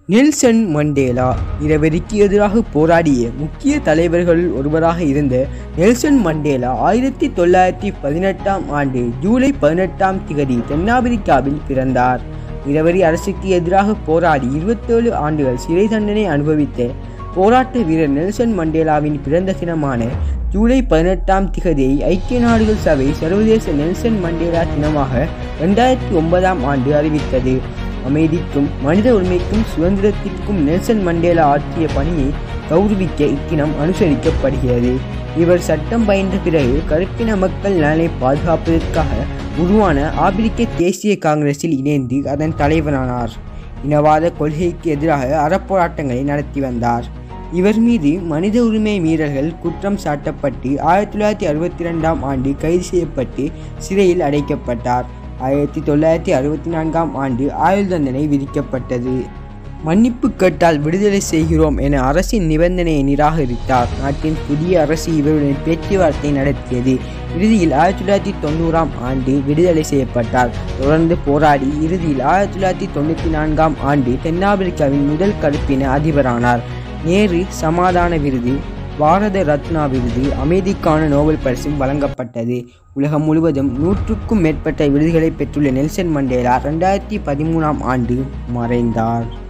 Nelson Mandela இரவெறிக்கு எதிராக போராடிய முக்கிய தலைவர்களில் ஒருவராக இருந்த நெல்சன் மண்டேலா ஆயிரத்தி தொள்ளாயிரத்தி பதினெட்டாம் ஆண்டு ஜூலை பதினெட்டாம் திகதி தென்னாப்பிரிக்காவில் பிறந்தார் இரவரி அரசுக்கு எதிராக போராடி இருபத்தேழு ஆண்டுகள் சிறை தண்டனை அனுபவித்த போராட்ட வீரர் நெல்சன் மண்டேலாவின் பிறந்த தினமான ஜூலை பதினெட்டாம் திகதியை ஐக்கிய நாடுகள் சபை சர்வதேச நெல்சன் மண்டேலா தினமாக இரண்டாயிரத்தி ஒன்பதாம் ஆண்டு அறிவித்தது அமைதிக்கும் மனித உரிமைக்கும் சுதந்திரத்திற்கும் நெல்சன் மண்டேலா ஆற்றிய பணியை கௌரவிக்க இத்தினம் அனுசரிக்கப்படுகிறது இவர் சட்டம் பயின்ற பிறகு கருப்பின மக்கள் நலனை பாதுகாப்பதற்காக உருவான ஆப்பிரிக்க தேசிய காங்கிரஸில் இணைந்து அதன் தலைவரானார் இனவாத கொள்கைக்கு எதிராக அறப்போராட்டங்களை நடத்தி வந்தார் இவர் மீது மனித உரிமை மீறல்கள் குற்றம் சாட்டப்பட்டு ஆயிரத்தி தொள்ளாயிரத்தி அறுபத்தி ரெண்டாம் ஆண்டு கைது செய்யப்பட்டு சிறையில் அடைக்கப்பட்டார் ஆயிரத்தி தொள்ளாயிரத்தி அறுபத்தி நான்காம் ஆண்டு ஆயுள் தண்டனை விதிக்கப்பட்டது மன்னிப்பு கேட்டால் விடுதலை செய்கிறோம் என அரசின் நிபந்தனையை நிராகரித்தார் நாட்டின் புதிய அரசு இவருடன் பேச்சுவார்த்தை நடத்தியது இறுதியில் ஆயிரத்தி தொள்ளாயிரத்தி தொண்ணூறாம் ஆண்டு விடுதலை செய்யப்பட்டார் தொடர்ந்து போராடி இறுதியில் ஆயிரத்தி தொள்ளாயிரத்தி தொண்ணூற்றி நான்காம் ஆண்டு தென்னாப்பிரிக்காவின் முதல் கருப்பின அதிபரானார் நேரு சமாதான விருது பாரத ரத்னா விருது அமைதிக்கான நோபல் பரிசும் வழங்கப்பட்டது உலகம் முழுவதும் நூற்றுக்கும் மேற்பட்ட விருதுகளை பெற்றுள்ள நெல்சன் மண்டேலா ரெண்டாயிரத்தி பதிமூணாம் ஆண்டு மறைந்தார்